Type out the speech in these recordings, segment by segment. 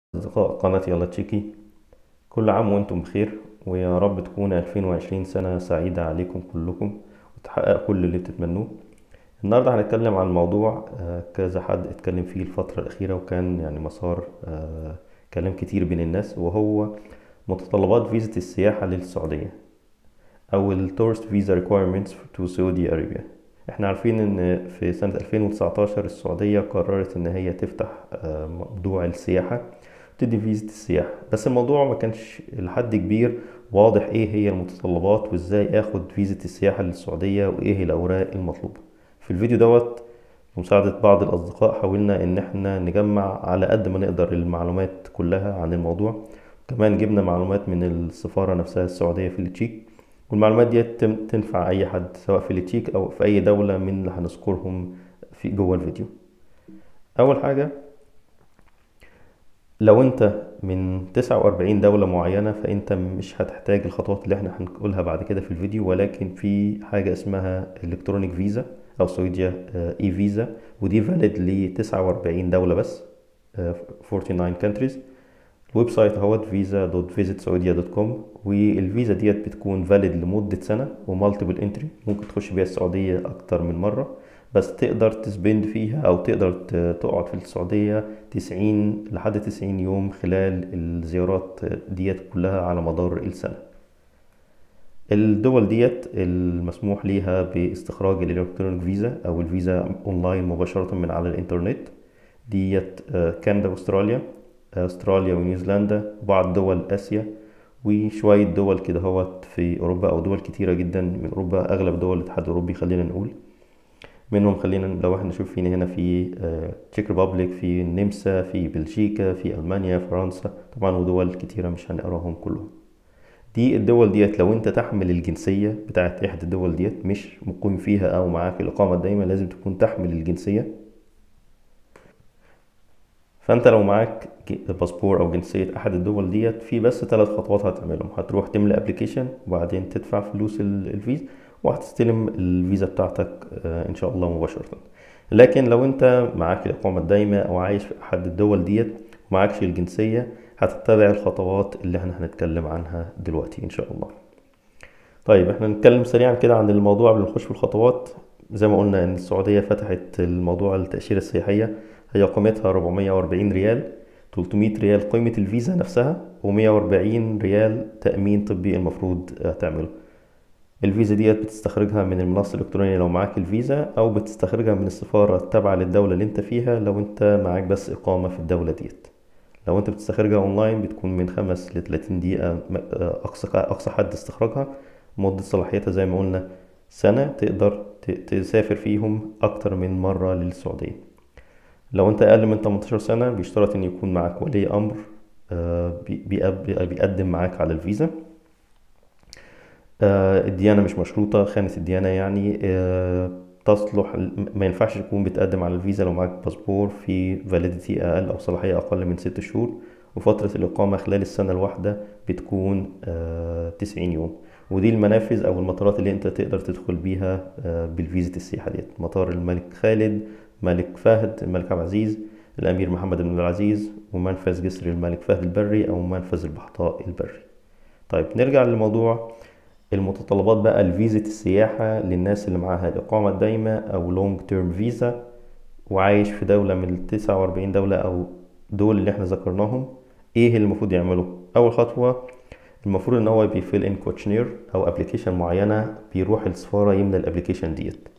أصدقاء قناة يلا تشيكي كل عام وأنتم بخير ويا رب تكون 2020 سنة سعيدة عليكم كلكم وتحقق كل اللي بتتمنوه النهاردة هنتكلم عن موضوع آه، كذا حد اتكلم فيه الفترة الأخيرة وكان يعني مسار آه، كلام كتير بين الناس وهو متطلبات فيزا السياحة للسعودية أو ال Tourist Visa Requirements to Saudi Arabia احنا عارفين ان في سنة 2019 السعودية قررت ان هي تفتح آه، موضوع السياحة تدي فيزا السياحة بس الموضوع ما كانش لحد كبير واضح ايه هي المتطلبات وازاي اخد فيزا السياحة للسعودية وايه الاوراق المطلوبة في الفيديو دوت بمساعدة بعض الاصدقاء حاولنا ان احنا نجمع على قد ما نقدر المعلومات كلها عن الموضوع كمان جبنا معلومات من السفارة نفسها السعودية في التشيك والمعلومات دي تم- تنفع اي حد سواء في التشيك او في اي دولة من اللي هنذكرهم في جوه الفيديو اول حاجة لو انت من 49 دولة معينة فانت مش هتحتاج الخطوات اللي احنا هنقولها بعد كده في الفيديو ولكن في حاجة اسمها الكترونيك فيزا او سعودية اي فيزا ودي فاليد ل 49 دولة بس آه، 49 countries الويب سايت اهوت visa.visitsaudia.com والفيزا ديت بتكون فاليد لمدة سنة ومالتيبل انتري ممكن تخش بيها السعودية أكتر من مرة بس تقدر تسبند فيها أو تقدر ت- تقعد في السعودية تسعين لحد تسعين يوم خلال الزيارات ديت كلها على مدار السنة الدول ديت المسموح ليها باستخراج الالكترونيك فيزا او الفيزا اونلاين مباشرة من على الانترنت ديت آه، كندا واستراليا استراليا ونيوزيلندا وبعض دول اسيا وشوية دول كده هوت في اوروبا او دول كتيرة جدا من اوروبا اغلب دول الاتحاد الاوروبي خلينا نقول منهم خلينا لو احنا نشوف فينا هنا في تشيك ريبابليك في النمسا في بلجيكا في المانيا فرنسا طبعا ودول كتيرة مش هنقراهم كلهم دي الدول ديت لو انت تحمل الجنسية بتاعت احدى الدول ديت مش مقيم فيها او معاك الاقامة الدايمة لازم تكون تحمل الجنسية فانت لو معاك ج- باسبور او جنسية احد الدول ديت في بس ثلاث خطوات هتعملهم هتروح تملى ابلكيشن وبعدين تدفع فلوس ال- الفيزا وهتستلم الفيزا بتاعتك آه، ان شاء الله مباشرة لكن لو انت معاك الاقامة الدايمة او عايش في احد الدول ديت ومعاكش الجنسية هتتبع الخطوات اللي احنا هنتكلم عنها دلوقتي ان شاء الله طيب احنا نتكلم سريعا كده عن الموضوع قبل ما نخش في الخطوات زي ما قلنا ان السعودية فتحت الموضوع التأشيرة السياحية هي قيمتها 440 ريال 300 ريال قيمة الفيزا نفسها و140 ريال تأمين طبي المفروض آه، تعمله الفيزا ديت بتستخرجها من المنصة الإلكترونية لو معاك الفيزا أو بتستخرجها من السفارة التابعة للدولة اللي انت فيها لو انت معاك بس إقامة في الدولة ديت لو انت بتستخرجها اونلاين بتكون من خمس لتلاتين دقيقة م- آه، أقصى أقصى حد استخراجها مدة صلاحيتها زي ما قلنا سنة تقدر ت- تسافر فيهم أكتر من مرة للسعودية لو انت أقل من 18 سنة بيشترط إن يكون معاك ولي أمر آه، بي- بيقب- بيقدم معاك على الفيزا آه، الديانة مش مشروطة خانة الديانة يعني آه، تصلح ما ينفعش تكون بتقدم على الفيزا لو معاك باسبور في فاليديتي أقل أو صلاحية أقل من ست شهور وفترة الإقامة خلال السنة الواحدة بتكون آه، تسعين يوم ودي المنافذ أو المطارات اللي أنت تقدر تدخل بيها آه، بالفيزا السياحة ديت مطار الملك خالد ملك فهد الملك عبد العزيز الأمير محمد بن عبد العزيز ومنفذ جسر الملك فهد البري أو منفذ البحطاء البري طيب نرجع للموضوع المتطلبات بقى الفيزا السياحة للناس اللي معاها الإقامة الدايمة أو لونج تيرم فيزا وعايش في دولة من التسعة وأربعين دولة أو دول اللي احنا ذكرناهم ايه اللي المفروض يعمله أول خطوة المفروض إن هو بيفيل إن كوتشنير أو أبلكيشن معينة بيروح السفارة يملى الأبلكيشن ديت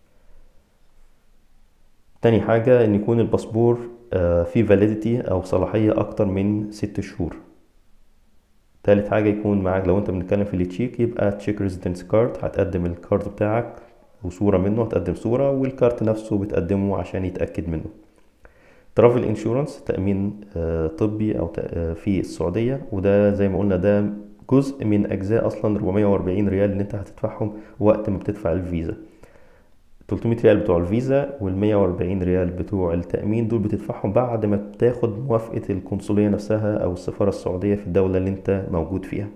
تاني حاجة إن يكون الباسبور آه، فيه فاليديتي أو صلاحية أكتر من ست شهور تالت حاجة يكون معاك لو انت بنتكلم في التشيك يبقى تشيك ريزيدنس كارد هتقدم الكارد بتاعك وصورة منه هتقدم صورة والكارت نفسه بتقدمه عشان يتأكد منه ترافل انشورنس تأمين آه، طبي أو تأ- آه، في السعودية وده زي ما قلنا ده جزء من أجزاء أصلا 440 ريال اللي انت هتدفعهم وقت ما بتدفع الفيزا 300 ريال بتوع الفيزا وال 140 ريال بتوع التأمين دول بتدفعهم بعد ما بتاخد موافقة القنصلية نفسها أو السفارة السعودية في الدولة اللي أنت موجود فيها.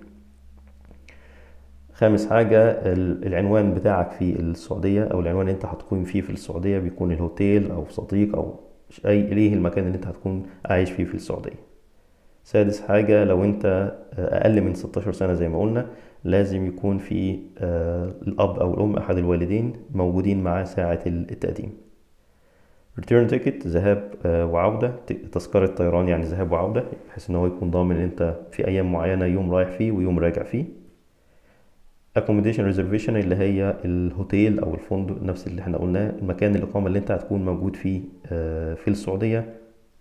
خامس حاجة ال- العنوان بتاعك في السعودية أو العنوان اللي أنت هتقيم فيه في السعودية بيكون الهوتيل أو صديق أو أي ليه المكان اللي أنت هتكون عايش فيه في السعودية. سادس حاجة لو انت اقل من 16 سنة زي ما قلنا لازم يكون في آه، الاب او الام احد الوالدين موجودين معاه ساعة التقديم return ticket ذهاب آه، وعودة ت- تذكرة طيران يعني ذهاب وعودة بحيث ان هو يكون ضامن ان انت في ايام معينة يوم رايح فيه ويوم راجع فيه accommodation reservation اللي هي الهوتيل او الفندق نفس اللي احنا قلناه المكان الاقامة اللي انت هتكون موجود فيه آه، في السعودية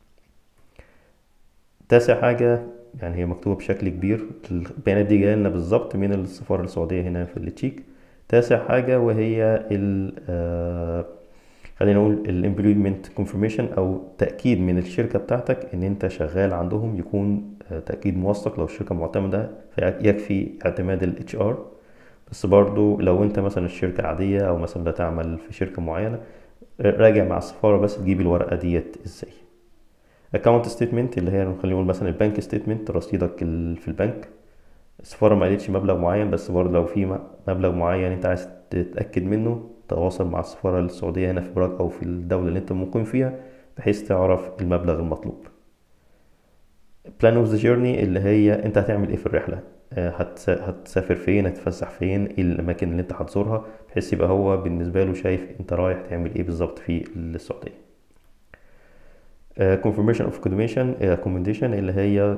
تاسع حاجة يعني هي مكتوبة بشكل كبير البيانات دي جاية لنا بالظبط من السفارة السعودية هنا في التشيك تاسع حاجة وهي ال آه، خلينا نقول الامبلويمنت كونفirmation او تاكيد من الشركه بتاعتك ان انت شغال عندهم يكون آه، تاكيد موثق لو الشركه معتمده فيكفي اعتماد الاتش ار بس برضو لو انت مثلا الشركه عاديه او مثلا لا تعمل في شركه معينه راجع مع السفاره بس تجيب الورقه ديت ازاي اكونت ستيتمنت اللي هي خلينا نقول مثلا البنك ستيتمنت رصيدك ال- في البنك السفاره ما قالتش مبلغ معين بس برضه لو في م- مبلغ معين انت عايز تتاكد منه تواصل مع السفاره السعوديه هنا في براك او في الدوله اللي انت مقيم فيها بحيث تعرف المبلغ المطلوب بلان اوف ذا جيرني اللي هي انت هتعمل ايه في الرحله آه، هتس- هتسافر فين هتتفسح فين ايه الاماكن اللي انت هتزورها بحيث يبقى هو بالنسبه له شايف انت رايح تعمل ايه بالظبط في السعوديه confirmation of accommodation accommodation اللي هي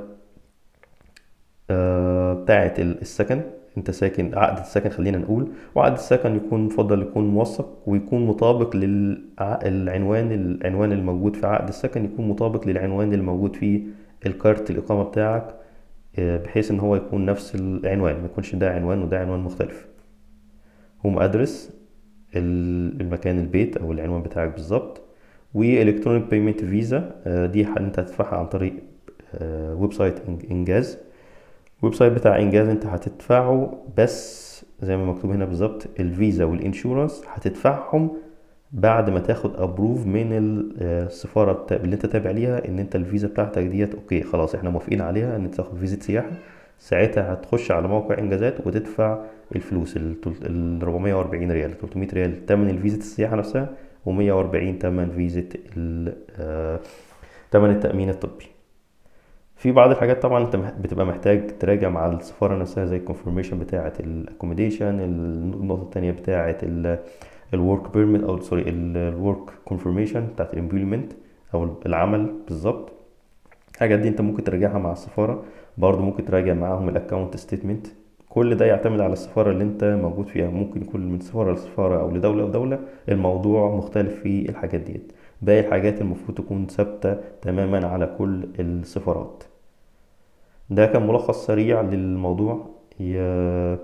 آه، بتاعة السكن انت ساكن عقد السكن خلينا نقول وعقد السكن يكون مفضل يكون موثق ويكون مطابق للعنوان العنوان الموجود في عقد السكن يكون مطابق للعنوان الموجود في الكارت الإقامة بتاعك آه، بحيث ان هو يكون نفس العنوان ما يكونش ده عنوان وده عنوان مختلف هوم ادرس المكان البيت او العنوان بتاعك بالظبط والكترونيك بيمنت فيزا دي ح- انت هتدفعها عن طريق آه، ويب سايت إنج- انجاز الويب سايت بتاع انجاز انت هتدفعه بس زي ما مكتوب هنا بالظبط الفيزا والانشورنس هتدفعهم بعد ما تاخد ابروف من ال- آه، السفاره بتا- اللي انت تابع ليها ان انت الفيزا بتاعتك ديت اوكي خلاص احنا موافقين عليها ان انت تاخد فيزا سياحه ساعتها هتخش على موقع انجازات وتدفع الفلوس ال تل- ال 440 ريال 300 ريال تمن الفيزا السياحه نفسها و140 تمن فيزا ال- آه، تمن التامين الطبي في بعض الحاجات طبعا انت مح- بتبقى محتاج تراجع مع السفاره نفسها زي الكونفirmation بتاعه الاكوموديشن النقطه التانية بتاعه الورك بيرميت او سوري الورك كونفirmation بتاعه الامبلويمنت او العمل بالظبط الحاجات دي انت ممكن تراجعها مع السفاره برضه ممكن تراجع معاهم الاكونت ستيتمنت كل ده يعتمد على السفاره اللي انت موجود فيها ممكن يكون من سفاره لسفاره او لدوله لدوله الموضوع مختلف في الحاجات ديت باقي الحاجات المفروض تكون ثابته تماما على كل السفارات ده كان ملخص سريع للموضوع يا-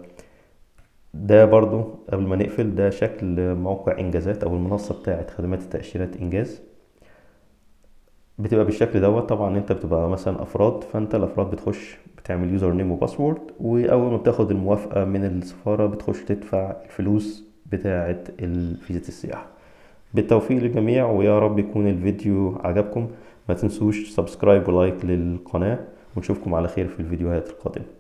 ده برضو قبل ما نقفل ده شكل موقع انجازات او المنصة بتاعت خدمات التأشيرات انجاز بتبقى بالشكل دوت طبعا انت بتبقى مثلا افراد فانت الافراد بتخش بتعمل يوزر نيم وباسورد واول ما بتاخد الموافقة من السفارة بتخش تدفع الفلوس بتاعت الفيزا السياحة بالتوفيق للجميع ويا رب يكون الفيديو عجبكم ما تنسوش سبسكرايب ولايك للقناة ونشوفكم على خير في الفيديوهات القادمة